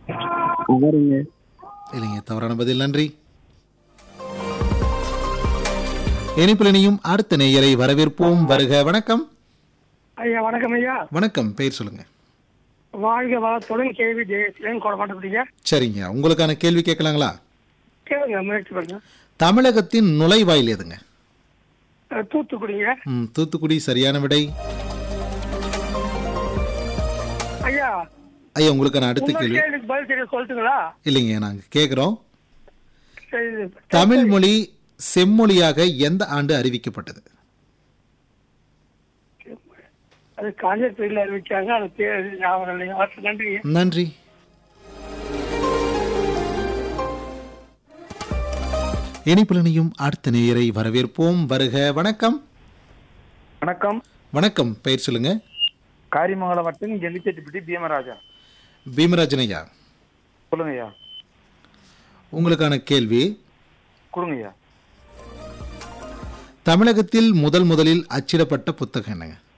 உவருங்க இல்லைங்க தவறான பதில் நன்றி இனிப்பிலனையும் அடுத்த நேயரை வரவேற்போம் வருக வணக்கம் ஐயா வணக்கம் ஐயா வணக்கம் பெயர் சொல்லுங்க வாழ்க வளத்துடன் கேள்வி ஜெயசீலன் கொட மாட்டேங்க சரிங்க உங்களுக்கான கேள்வி கேட்கலாங்களா கேளுங்க முயற்சி பண்ணுங்க தமிழகத்தின் நுழைவாயில் எதுங்க அஹ், தூத்துக்குடிங்க ம், தூத்துக்குடி சரியான விடை ஐயா ஐயா உங்களுக்கான அடுத்த இன்னொரு கேள்வி கேள்விக்கு பதில் தெரிய சொல்லட்டுங்களா இல்லைங்க நாங்க கேட்குறோம் சரி தமிழ் மொழி செம்மொழியாக எந்த ஆண்டு அறிவிக்கப்பட்டது அது காலேஜ் பீரியட்ல அறிவிச்சாங்க அது பேர் ஞாபகம் இல்லைங்க அடுத்து நன்றி நன்றி இனிப்புலனையும் அடுத்த நேயரை வரவேற்போம் வருக வணக்கம் வணக்கம் வணக்கம் பெயர் சொல்லுங்க காரிமங்கலம் வட்டம் எந்திச்செட்டிப்பட்டி பீமராஜா பீமராஜன் ஐயா சொல்லுங்க ஐயா உங்களுக்கான கேள்வி கொடுங்க ஐயா தமிழகத்தில் முதல் முதலில் அச்சிடப்பட்ட புத்தகம் என்னங்க